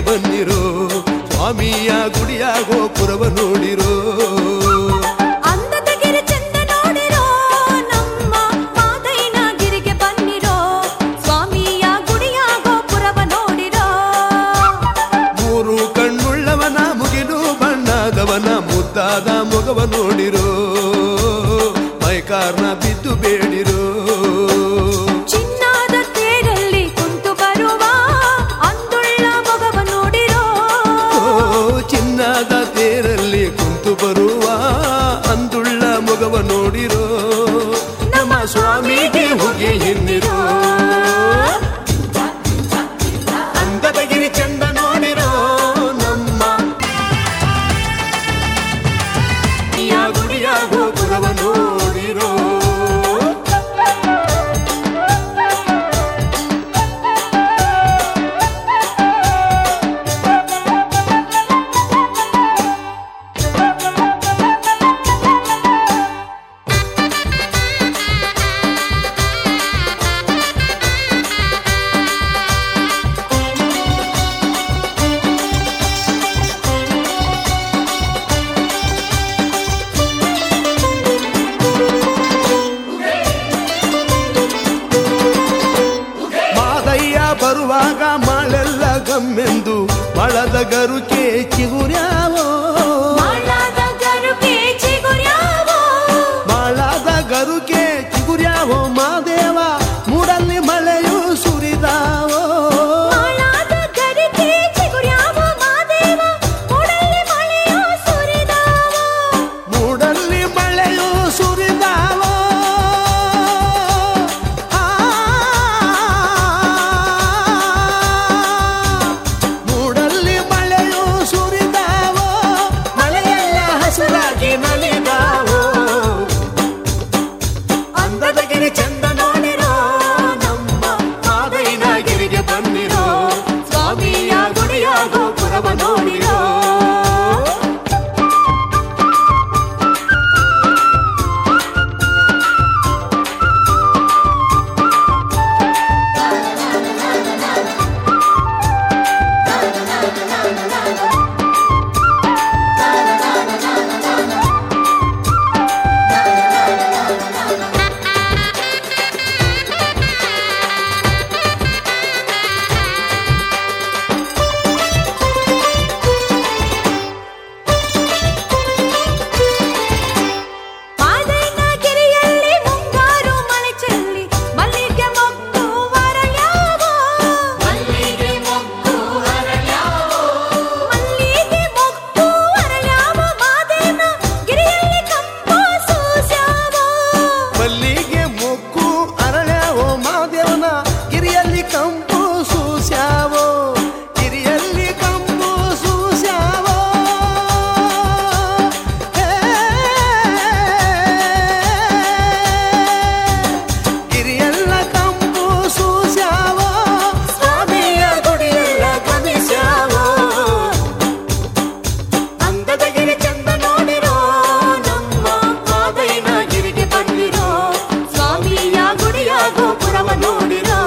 ಬನ್ನಿರೋ ಸ್ವಾಮಿಯ ಗುಡಿಯ ಗೋಪುರವ ನೋಡಿರೋ ಅಂದದ ಗಿರಿ ಚಂದ ನೋಡಿರೋ ನಮ್ಮ ಮಾದೈನ ಗಿರಿಗೆ ಬನ್ನಿರೋ ಸ್ವಾಮಿಯ ಗುಡಿಯ ಗೋಪುರವ ನೋಡಿರೋ ಮೂರು ಕಣ್ಣುಳ್ಳವನ ಮುಗಿಲು ಬಣ್ಣದವನ ಮುದ್ದಾದ ಮೊಗವ ನೋಡಿರೋ ಮೈಕಾರ್ನ ಬಿದ್ದು ಬೇಡಿರೋ ಚಿನ್ನದ ತೇರಲ್ಲಿ ಕುಂತು ಬರುವ ಅಂದುಳ್ಳ ಮೊಗವ ನೋಡಿರೋ ಓ ಚಿನ್ನದ ತೇರಲ್ಲಿ ಕುಂತು ಬರುವ ಅಂದುಳ್ಳ ಮೊಗವ ನೋಡಿರೋ ನಮ್ಮ ಸ್ವಾಮಿಗೆ ಹೋಗಿ ಎನ್ನಿರೋ ಅಂದದ ಗಿರಿ ಚಂದ ನೋಡಿರೋ ನಮ್ಮ ಈ ಗುಡಿಯ ಗೋಪುರವ ನೋಡಿರೋ ಮಾದಯ್ಯ ಬರುವಾಗ ಮಳೆಲ್ಲ ಗಮ್ಮೆಂದು ಮಳದ ಗರುಕೆ ಚಿಗುರ್ಯಾವೋ ಮಾಳದ ಗರುಕೆ ಚಿಗುರ್ಯಾವೋ ಮಾಳದ ಗರುಕೆ ಚಿಗುರ್ಯಾವೋ ಮಾದೇವ ಮೂಡಲ್ಲಿ ಮಳೆಯು ಸುರಿದಾವೋ ಮಾಳದ ಗರಿಕೆ ಚಿಗುರ್ಯಾವೋ ಮಾದೇವ ಮೂಡಲ್ಲಿ ಮಳೆಯೋ ಸುರಿದಾವೋ ಮೂಡಲ್ಲಿ ಮಳೆಯು ಸುರಿದಾವೋ ಆ, ಮೂಡಲ್ಲಿ ಮಳೆಯು ಸುರಿದಾವೋ ಮಳೆಯೆಲ್ಲ ಹಸುರಾಗಿ ನಲಿದಾವೋ ಅಂದದ ಗಿರಿ ಚಂದ ನೋಡಿರೋ ನಮ್ಮ ಮಾದೈನ ಗಿರಿಗೆ ಬಂದಿರೋ ಸ್ವಾಮಿಯ ಗುಡಿಯ ಗೋಪುರವ ನೋಡಿರೋ ಮಾದೈನ ಗಿರಿಯಲ್ಲಿ ಮುಂಗಾರು ಮಳೆ ಚೆಲ್ಲಿ ಮಲ್ಲಿಗೆ ಮೊಗ್ಗು ಅರಳ್ಯಾವೋ ಮಲ್ಲಿಗೆ ಮೊಗ್ಗು ಅರಳ್ಯಾವೋ ಮಲ್ಲಿಗೆ ಮೊಗ್ಗು ಅರಳ್ಯಾವೋ ಮಾದೇನ ಗಿರಿಯಲ್ಲಿ ಕಂಪು ಸೂಸ್ಯಾವೋ ಮಲ್ಲಿಗೆ ಮೊಕ್ಕು ಅರಳ್ಯಾವೋ ಮಾದೇವನ ಗಿರಿಯಲ್ಲಿ ಕಂಪು ಸೂಸ್ಯಾವೋ ಗಿರಿಯಲ್ಲಿ ಕಂಪು ಸೂಸ್ಯಾವೋ ಹೇ. ಗಿರಿಯೆಲ್ಲ ಕಂಪು ಸೂಸ್ಯಾವೋ ಸ್ವಾಮಿಯ ಗುಡಿಯೆಲ್ಲ ಗಮಿಸ್ಯಾವೋ ಅಂದದ ಗಿರಿ ಚಂದ ನೋಡಿರೋ ನಮ್ಮ ಮಾದೈನ ಗಿರಿಗೆ ಬಂದಿರೋ ಸ್ವಾಮಿಯ ಗುಡಿಯ ಗೋಪುರವ ನೋಡಿರೋ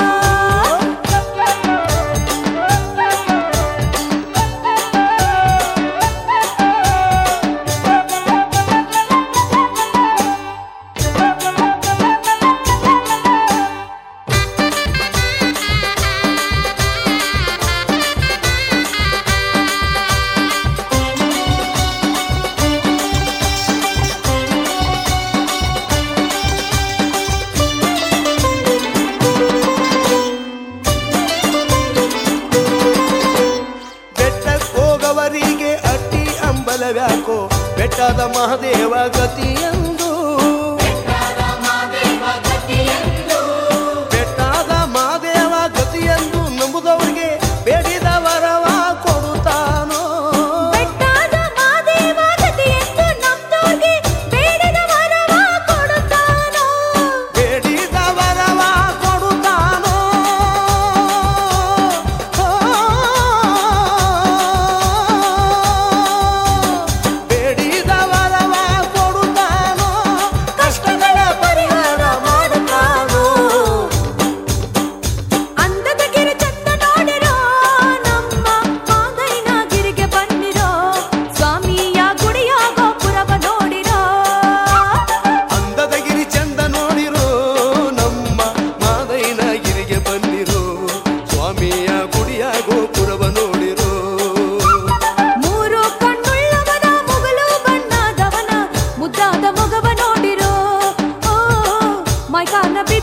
ಬೆಟ್ಟಕ್ಕೆ ಹೋಗವರಿಗೆ ಅಟ್ಟಿ ಅಂಬಲವ್ಯಾಕೋ ಬೆಟ್ಟದ ಮಹಾದೇವ ಗತಿಯಂದು ಬೆಟ್ಟದ ಮಹಾದೇವ ಗತಿಯಂದು ನಂಬುದವರಿಗೆ ಬೇಡಿದ ವರವ ಕೊಡುತ್ತಾನೋ ಬೆಟ್ಟದ ಮಾದೇವ ಗತಿಯೆಂದು ನಮ್ದೋರ್ಗೆ ಬೇಡದ ವರವ ಕೊಡುತ್ತಾನೋ ಬೇಡಿದ ವರವ ಕೊಡುತ್ತಾನೋ ಓ, ಬೇಡಿದ ವರವ ಕೊಡುತ್ತಾನೋ ಮೈಕಾನ